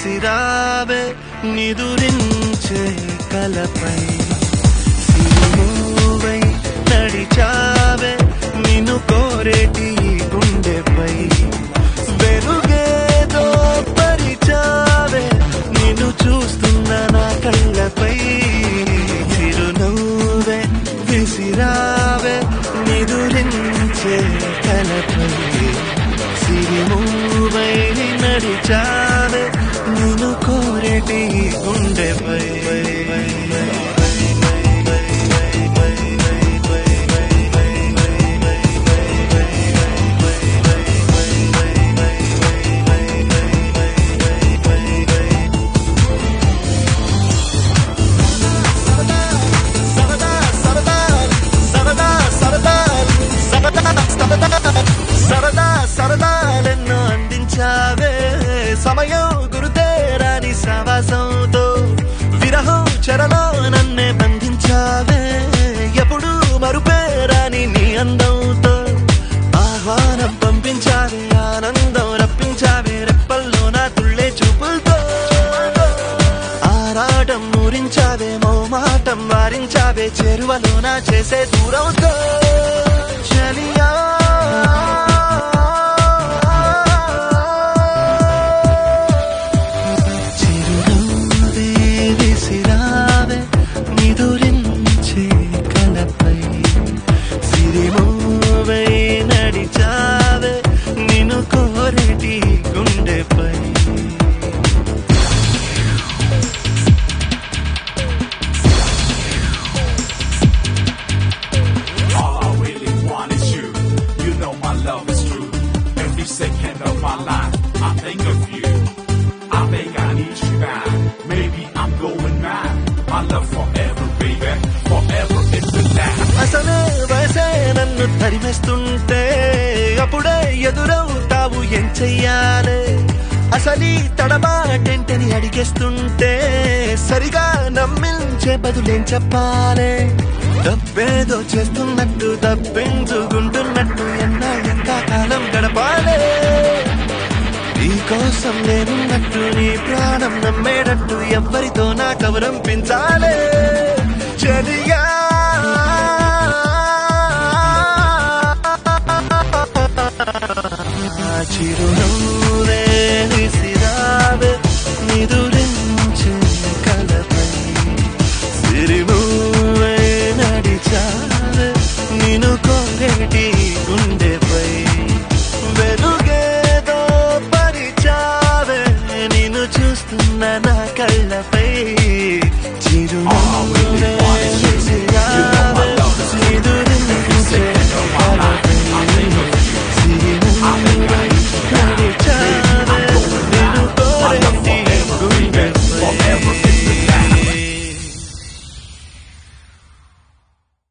విసిరావే నిదురించే కలపై సిరుమూవై నడిచావే నిన్ను కోరేటి ఈ గుండెపై వెలుగేదో పరిచావే నిన్ను చూస్తున్న నా కళ్ళపై చిరునవ్వే విసిరావే నిదురించే కలపై సిరిమూవై నడిచావే నిన్ను కోరేటి ఈ గుండెపై సరదా సరదా సరదా సరదా సరదా సరదా సరదా సరదాలెన్నో అందించావే సమయం గురుతేరాని సావాసంతో విరహం చెరలో నన్నే బంధించావే ఎప్పుడు మరుపేరాని నీ అందంతో ఆహ్వానం పంపించావే ఆనందం రప్పించావే రెప్పల్లో నా తుళ్ళే చూపులతో ఆరాటం ఊరించావే మౌమాటం వారించావే చెరువలోన చేసే దూరంతో చలియా చిరునవ్వే విసిరావే నిదురించే కలపై సిరిమూవై నడిచావే నిన్ను కోరేటి గుండెపై All I really want is you. You know my love is true. Every second of my life, I think of you. I think I need you back. Maybe I'm going mad. My love forever, baby. Forever is the last. అసలే వయసే నన్ను తరిమేస్తుంటే అప్పుడే ఎదురవుతావు ఏం చెయ్యాలే అసలీ తడబాటెంటని అడిగేస్తుంటే సరిగా నమ్మించే బదులేం చెప్పాలే తప్పేదో చేస్తున్నట్టు తప్పించుకుంటున్నట్టు ఎన్నా ఇంకా కాలం గడపాలే నీ కోసం నేనున్నట్టు నీ ప్రాణం నమ్మేటట్టు ఎవ్వరితో నా కవరంపించాలే చెలియా చిరునవ్వు